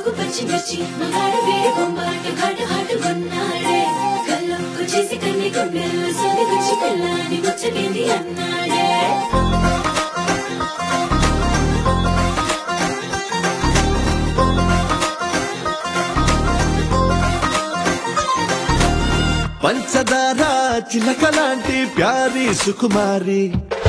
పలుకు పచ్చిమిర్చి మగాడు వేడి బొంబాటు ఘాటు హాటు కొన్నాడే కళ్ళొక్కు చేసి కన్ని గుండెల్లో సోదికొచ్చి పిల్లాని ముచ్చటింది అన్నాడే పంచదార చిలక లాంటి ప్యారి సుకుమారి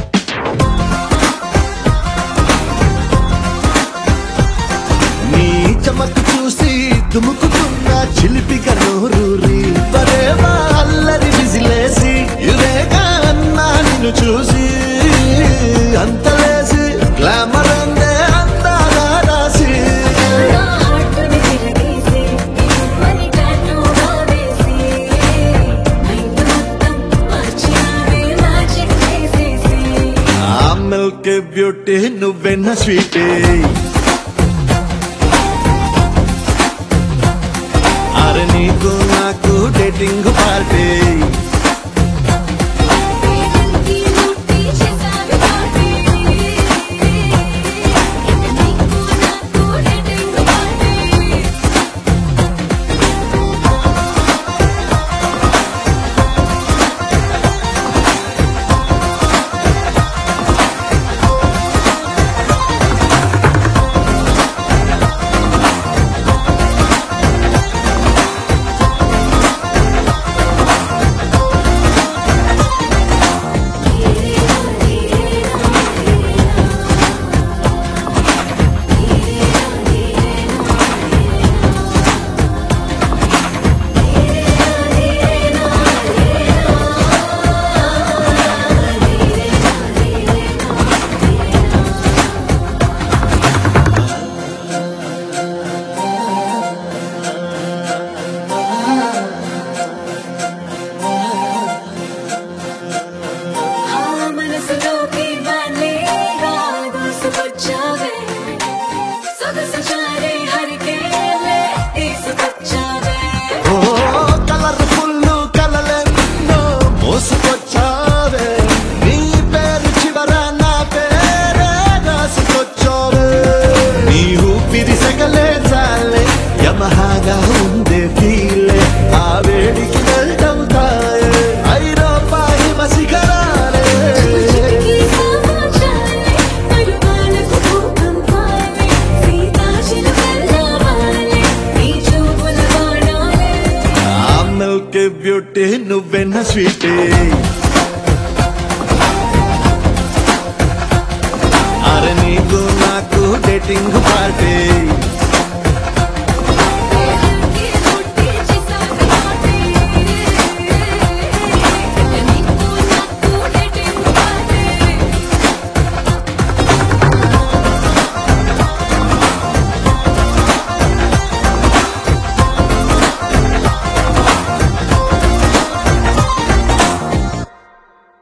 నీ చమకు చూసి దుముకుతున్న చిలిపిక నోరూరి పరేవా అల్లరి విజిలేసి ఇదేగా అన్నా నిన్ను చూసి అంతలేసి గ్లామర్ అందే అందాగా రాసి నా హార్టుని తిరగేసి మని టాటూగా వేసి మైండ్ మొత్తం మార్చినావే మ్యాజిక్ చేసేసి ఆ మిల్క్ బ్యూటీ నువ్వెన్న స్వీటే అరే నీకు నాకు డేటింగ్ పార్టీ పేదల్కి ముట్టి చేసావి పార్టీ ఇక నీకు నాకు డేటింగ్ పార్టీ ఆ మనసులోకి బాలేగా దూసుకొచ్చావే సొగసు చారే హరికేలే తీసుకొచ్చావే ఓ కలర్ఫుల్ కలలెన్నో మోసుకొచ్చావే నీ పేరు చివర నా పేరే రాసుకొచ్చావే నీ ఊపిరి సగలే చాలే యమహాగా ఉందే ఫీలే ఆ వేడికి వెళ్తవుతాయే ఐరోపా హిమ శిఖరాలే చిటికి సమాచారే పరువాలకు భూకంపాలే సీతాశిలకల్లావాలే నీ చూపుల బాణాలే ఆ మిల్క్ బ్యూటీ నువ్వెన్న స్వీటే అరే నీకు నాకు డేటింగ్ పార్టీ